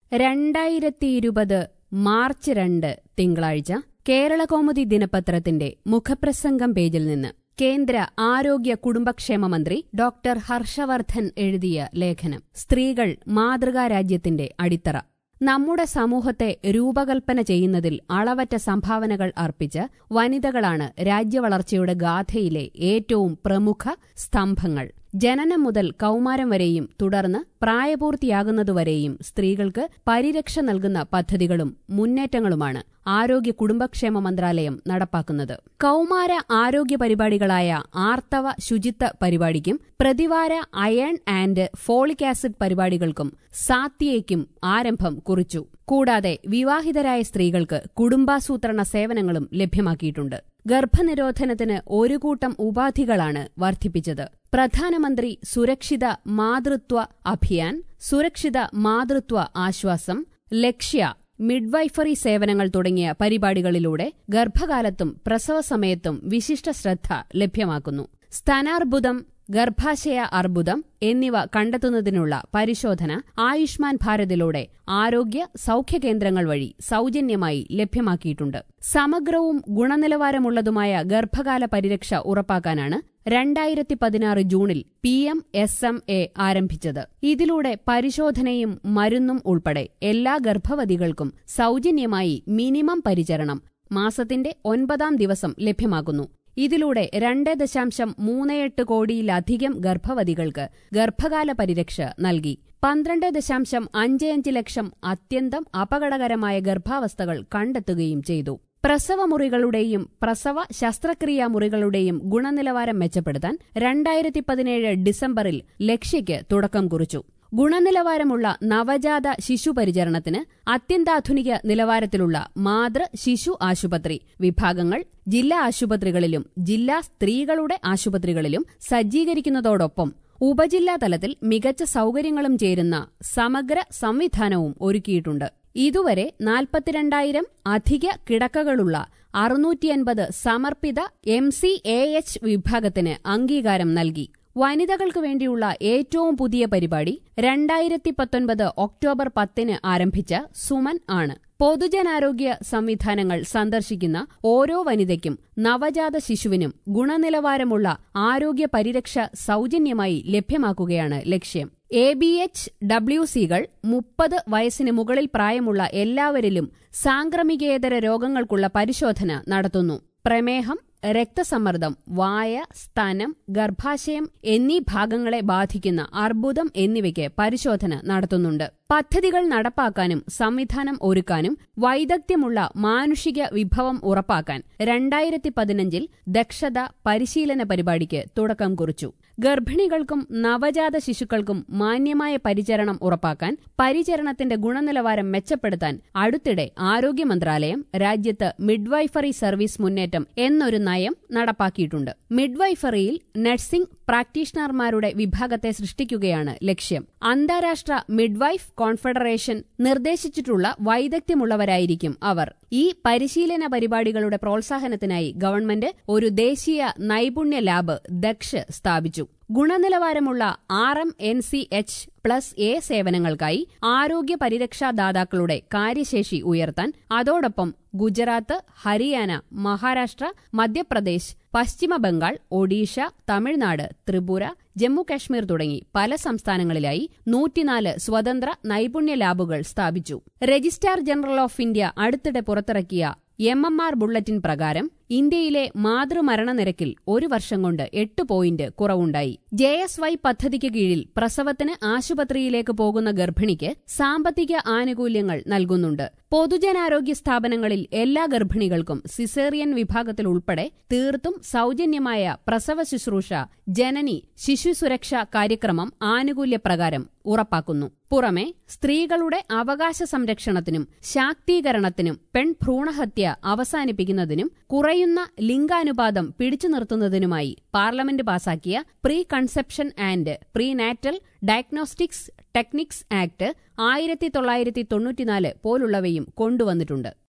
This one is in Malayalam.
രണ്ടായിരത്തി ഇരുപത് മാർച്ച് രണ്ട് തിങ്കളാഴ്ച കേരളകൗമുദി ദിനപത്രത്തിന്റെ മുഖപ്രസംഗം പേജിൽ നിന്ന് കേന്ദ്ര ആരോഗ്യ കുടുംബക്ഷേമ മന്ത്രി ഡോക്ടർ ഹർഷവർദ്ധൻ എഴുതിയ ലേഖനം സ്ത്രീകൾ മാതൃകാ രാജ്യത്തിന്റെ അടിത്തറ നമ്മുടെ സമൂഹത്തെ രൂപകൽപ്പന ചെയ്യുന്നതിൽ അളവറ്റ സംഭാവനകൾ അർപ്പിച്ച് വനിതകളാണ് രാജ്യവളർച്ചയുടെ ഗാഥയിലെ ഏറ്റവും പ്രമുഖ സ്തംഭങ്ങൾ ജനനം മുതൽ കൗമാരം വരെയും തുടർന്ന് പ്രായപൂർത്തിയാകുന്നതുവരെയും സ്ത്രീകൾക്ക് പരിരക്ഷ നൽകുന്ന പദ്ധതികളും മുന്നേറ്റങ്ങളുമാണ് ആരോഗ്യ കുടുംബക്ഷേമ മന്ത്രാലയം നടപ്പാക്കുന്നത് കൗമാര ആരോഗ്യ പരിപാടികളായ ആർത്തവ ശുചിത്വ പരിപാടിക്കും പ്രതിവാര അയൺ ആൻഡ് ഫോളിക് ആസിഡ് പരിപാടികൾക്കും സാത്തിയയ്ക്കും ആരംഭം കുറിച്ചു കൂടാതെ വിവാഹിതരായ സ്ത്രീകൾക്ക് കുടുംബാസൂത്രണ സേവനങ്ങളും ലഭ്യമാക്കിയിട്ടുണ്ട് ഗർഭനിരോധനത്തിന് ഒരു കൂട്ടം ഉപാധികളാണ് വർദ്ധിപ്പിച്ചത് പ്രധാനമന്ത്രി സുരക്ഷിത മാതൃത്വ അഭിയാൻ സുരക്ഷിത മാതൃത്വ ആശ്വാസം ലക്ഷ്യ മിഡ്വൈഫറി സേവനങ്ങൾ തുടങ്ങിയ പരിപാടികളിലൂടെ ഗർഭകാലത്തും പ്രസവസമയത്തും വിശിഷ്ട ശ്രദ്ധ ലഭ്യമാക്കുന്നു സ്ഥാനാർബുദം ഗർഭാശയ അർബുദം എന്നിവ കണ്ടെത്തുന്നതിനുള്ള പരിശോധന ആയുഷ്മാൻ ഭാരതിലൂടെ ആരോഗ്യ സൌഖ്യകേന്ദ്രങ്ങൾ വഴി സൌജന്യമായി ലഭ്യമാക്കിയിട്ടുണ്ട് സമഗ്രവും ഗുണനിലവാരമുള്ളതുമായ ഗർഭകാല പരിരക്ഷ ഉറപ്പാക്കാനാണ് രണ്ടായിരത്തി പതിനാറ് ജൂണിൽ P M S M A ആരംഭിച്ചത് ഇതിലൂടെ പരിശോധനയും മരുന്നും ഉൾപ്പെടെ എല്ലാ ഗർഭവതികൾക്കും സൌജന്യമായി മിനിമം പരിചരണം മാസത്തിന്റെ ഒൻപതാം ദിവസം ലഭ്യമാക്കുന്നു ഇതിലൂടെ രണ്ട് ദശാംശം മൂന്ന് എട്ട് കോടിയിലധികം ഗർഭവതികൾക്ക് ഗർഭകാല പരിരക്ഷ നൽകി പന്ത്രണ്ട് ദശാംശം അഞ്ച് അഞ്ച് ലക്ഷം അത്യന്തം അപകടകരമായ ഗർഭാവസ്ഥകൾ കണ്ടെത്തുകയും ചെയ്തു പ്രസവമുറികളുടെയും പ്രസവ ശസ്ത്രക്രിയാ മുറികളുടെയും ഗുണനിലവാരം മെച്ചപ്പെടുത്താൻ രണ്ടായിരത്തി പതിനേഴ് ഡിസംബറിൽ ലക്ഷ്യയ്ക്ക് തുടക്കം കുറിച്ചു ഗുണനിലവാരമുള്ള നവജാത ശിശു പരിചരണത്തിന് അത്യന്താധുനിക നിലവാരത്തിലുള്ള മാതൃ ശിശു ആശുപത്രി വിഭാഗങ്ങൾ ജില്ലാ ആശുപത്രികളിലും ജില്ലാ സ്ത്രീകളുടെ ആശുപത്രികളിലും സജ്ജീകരിക്കുന്നതോടൊപ്പം ഉപജില്ലാ തലത്തിൽ മികച്ച സൌകര്യങ്ങളും ചേരുന്ന സമഗ്ര സംവിധാനവും ഒരുക്കിയിട്ടുണ്ട് ഇതുവരെ നാൽപ്പത്തിരണ്ടായിരം അധിക കിടക്കകളുള്ള അറുന്നൂറ്റിയൻപത് സമർപ്പിത എം സി എ എച്ച് വിഭാഗത്തിന് അംഗീകാരം നൽകി വനിതകൾക്ക് വേണ്ടിയുള്ള ഏറ്റവും പുതിയ പരിപാടി രണ്ടായിരത്തി പത്തൊൻപത് ഒക്ടോബർ പത്തിന് ആരംഭിച്ച സുമൻ ആണ് പൊതുജനാരോഗ്യ സംവിധാനങ്ങൾ സന്ദർശിക്കുന്ന ഓരോ വനിതയ്ക്കും നവജാത ശിശുവിനും ഗുണനിലവാരമുള്ള ആരോഗ്യ പരിരക്ഷ സൌജന്യമായി ലഭ്യമാക്കുകയാണ് ലക്ഷ്യം എ ബി എച്ച് ഡബ്ല്യു സികൾ മുപ്പത് വയസ്സിന് മുകളിൽ പ്രായമുള്ള എല്ലാവരിലും സാംക്രമികേതര രോഗങ്ങൾക്കുള്ള പരിശോധന നടത്തുന്നു പ്രമേഹം രക്തസമ്മർദ്ദം വായ സ്തനം ഗർഭാശയം എന്നീ ഭാഗങ്ങളെ ബാധിക്കുന്ന അർബുദം എന്നിവയ്ക്ക് പരിശോധന നടത്തുന്നുണ്ട് പദ്ധതികൾ നടപ്പാക്കാനും സംവിധാനം ഒരുക്കാനും വൈദഗ്ധ്യമുള്ള മാനുഷിക വിഭവം ഉറപ്പാക്കാൻ രണ്ടായിരത്തി പതിനഞ്ചിൽ ദക്ഷത പരിശീലന പരിപാടിക്ക് തുടക്കം കുറിച്ചു ഗർഭിണികൾക്കും നവജാത ശിശുക്കൾക്കും മാന്യമായ പരിചരണം ഉറപ്പാക്കാൻ പരിചരണത്തിന്റെ ഗുണനിലവാരം മെച്ചപ്പെടുത്താൻ അടുത്തിടെ ആരോഗ്യ മന്ത്രാലയം രാജ്യത്ത് മിഡ്വൈഫറി സർവീസ് മുന്നേറ്റം എന്നൊരു നയം നടപ്പാക്കിയിട്ടുണ്ട് മിഡ്വൈഫറിയിൽ നഴ്സിംഗ് പ്രാക്ടീഷണർമാരുടെ വിഭാഗത്തെ സൃഷ്ടിക്കുകയാണ് ലക്ഷ്യം അന്താരാഷ്ട്ര മിഡ്വൈഫ് കോൺഫെഡറേഷൻ നിർദ്ദേശിച്ചിട്ടുള്ള വൈദഗ്ധ്യമുള്ളവരായിരിക്കും അവർ ഈ പരിശീലന പരിപാടികളുടെ പ്രോത്സാഹനത്തിനായി ഗവൺമെന്റ് ഒരു ദേശീയ നൈപുണ്യ ലാബ് ദക്ഷ് സ്ഥാപിച്ചു ഗുണനിലവാരമുള്ള R M N C H plus A സേവനങ്ങൾക്കായി ആരോഗ്യ പരിരക്ഷാദാതാക്കളുടെ കാര്യശേഷി ഉയർത്താൻ അതോടൊപ്പം ഗുജറാത്ത് ഹരിയാന മഹാരാഷ്ട്ര മധ്യപ്രദേശ് പശ്ചിമ ബംഗാൾ ഒഡീഷ തമിഴ്നാട് ത്രിപുര ജമ്മുകാശ്മീർ തുടങ്ങി പല സംസ്ഥാനങ്ങളിലായി നൂറ്റിനാല് സ്വതന്ത്ര നൈപുണ്യ ലാബുകൾ സ്ഥാപിച്ചു രജിസ്ട്രാർ ജനറൽ ഓഫ് ഇന്ത്യ അടുത്തിടെ പുറത്തിറക്കിയ എം എം ആർ ബുള്ളറ്റിൻ പ്രകാരം ഇന്ത്യയിലെ മാതൃമരണനിരക്കിൽ ഒരു വർഷം കൊണ്ട് എട്ട് പോയിന്റ് കുറവുണ്ടായി ജെ എസ് വൈ പദ്ധതിക്ക് കീഴിൽ പ്രസവത്തിന് ആശുപത്രിയിലേക്ക് പോകുന്ന ഗർഭിണിക്ക് സാമ്പത്തിക ആനുകൂല്യങ്ങൾ നൽകുന്നുണ്ട് പൊതുജനാരോഗ്യ സ്ഥാപനങ്ങളിൽ എല്ലാ ഗർഭിണികൾക്കും സിസേറിയൻ വിഭാഗത്തിൽ ഉൾപ്പെടെ തീർത്തും സൌജന്യമായ പ്രസവ ശുശ്രൂഷ ജനനി ശിശു സുരക്ഷാ കാര്യക്രമം ആനുകൂല്യപ്രകാരം ഉറപ്പാക്കുന്നു പുറമെ സ്ത്രീകളുടെ അവകാശ സംരക്ഷണത്തിനും ശാക്തീകരണത്തിനും പെൺഭ്രൂണഹത്യ അവസാനിപ്പിക്കുന്നതിനും കുറയുന്ന ലിംഗാനുപാതം പിടിച്ചു നിർത്തുന്നതിനുമായി പാർലമെന്റ് പാസാക്കിയ pre conception and pre natal diagnostics techniques act ആയിരത്തി തൊള്ളായിരത്തി തൊണ്ണൂറ്റിനാല് പോലുള്ളവയും കൊണ്ടുവന്നിട്ടുണ്ട്